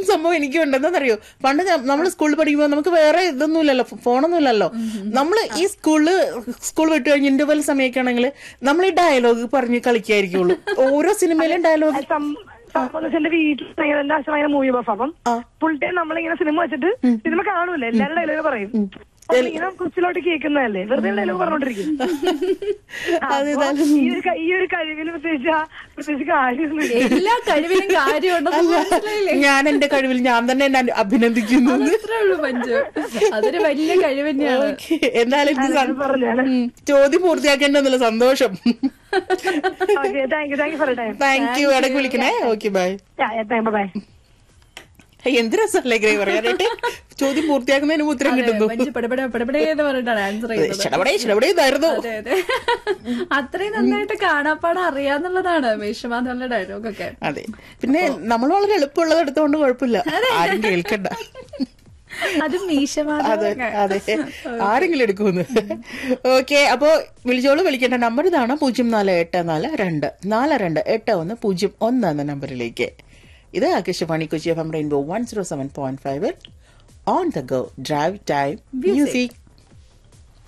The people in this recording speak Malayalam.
സംഭവം എനിക്കും ഉണ്ട് എന്താണെന്നറിയോ പണ്ട് നമ്മൾ സ്കൂളിൽ പഠിക്കുമ്പോൾ നമുക്ക് വേറെ ഇതൊന്നും ഇല്ലല്ലോ ഫോണൊന്നും ഇല്ലല്ലോ നമ്മൾ ഈ സ്കൂളില് സ്കൂൾ വിട്ട് കഴിഞ്ഞ് ഇന്റർവെൽ സമയമൊക്കെ ആണെങ്കിൽ നമ്മൾ ഈ ഡയലോഗ് പറഞ്ഞ് കളിക്കായിരിക്കുള്ളൂ ഓരോ സിനിമയിലും ഡയലോഗ് സംഭവം എന്റെ വീട്ടിൽ ഭയങ്കര- എന്റെ അച്ഛൻ ഭയങ്കര മൂവി ബഫ് അപ്പം ആ. ഫുൾ ടൈം നമ്മളിങ്ങനെ സിനിമ വെച്ചിട്ട് സിനിമ കാണൂല എല്ലാവരും ഡയലോഗ് പറയും അപ്പൊ ഇങ്ങനെ കൊച്ചിലോട്ട് കേൾക്കുന്നതല്ലേ വെറുതെ ഡയലോഗ് പറഞ്ഞോണ്ടിരിക്കും അത് അപ്പൊ ഈ ഒരു ക- ഈ ഒരു കഴിവിന് പ്രത്യേകിച്ച് ആ- പ്രത്യേകിച്ച് കാര്യമൊന്നുമില്ല എല്ലാ കഴിവിലും കാര്യമുണ്ടെന്ന് മനസ്സിലായില്ലേ ഞാൻ എന്റെ കഴിവിൽ ഞാൻ തന്നെ എന്നെ അഭിനന്ദിക്കുന്നു അത്രേ ഉള്ളൂ പഞ്ചു അതൊരു വലിയ കഴിവ് തന്നെയാണ് ഓക്കേ. എന്തായാലും എനിക്ക് സ- പറഞ്ഞാണ് ഉം. ചോദ്യം പൂർത്തിയാക്കേണ്ടെന്നുള്ള സന്തോഷം okay thank you thank you for time thank you ഇടയ്ക്ക് വിളിക്കണേ ഓക്കെ ബൈ ബൈ എന്ത് രസമല്ലേ ഗ്രേ പറയാനായിട്ട് ചോദ്യം പൂർത്തിയാക്കുന്നതിന് മുമ്പ് ഉത്തരം കിട്ടുന്നു പഞ്ചു പടപട പടപടേ എന്ന് പറഞ്ഞിട്ടാണ് ആൻസർ ചെയ്യുന്നത് ചടപടേ ചടപടേ ഇതായിരുന്നു അതെ അതെ അത്രയും നന്നായിട്ട് കാണാപ്പാടം അറിയാന്നുള്ളതാണ് മീശമാധവന്റെ ഡയലോഗൊക്കെ അതെ പിന്നെ നമ്മൾ വളരെ എളുപ്പമുള്ളത് എടുത്തോണ്ട് കുഴപ്പമില്ല ആരും കേൾക്കണ്ട അത് അതെ മീശമാധവൻ അതെ ആരെങ്കിലും എടുക്കുമെന്ന് ഓക്കെ അപ്പോ വിളിച്ചോളൂ വിളിക്കേണ്ട നമ്പർ ഇതാണ് പൂജ്യം നാല് എട്ട് നാല് രണ്ട് നാല് രണ്ട് എട്ട് ഒന്ന് പൂജ്യം ഒന്ന് എന്ന നമ്പറിലേക്ക് ഇത് Akashvani Kochi F M rainbow one zero seven point five on the go drive time music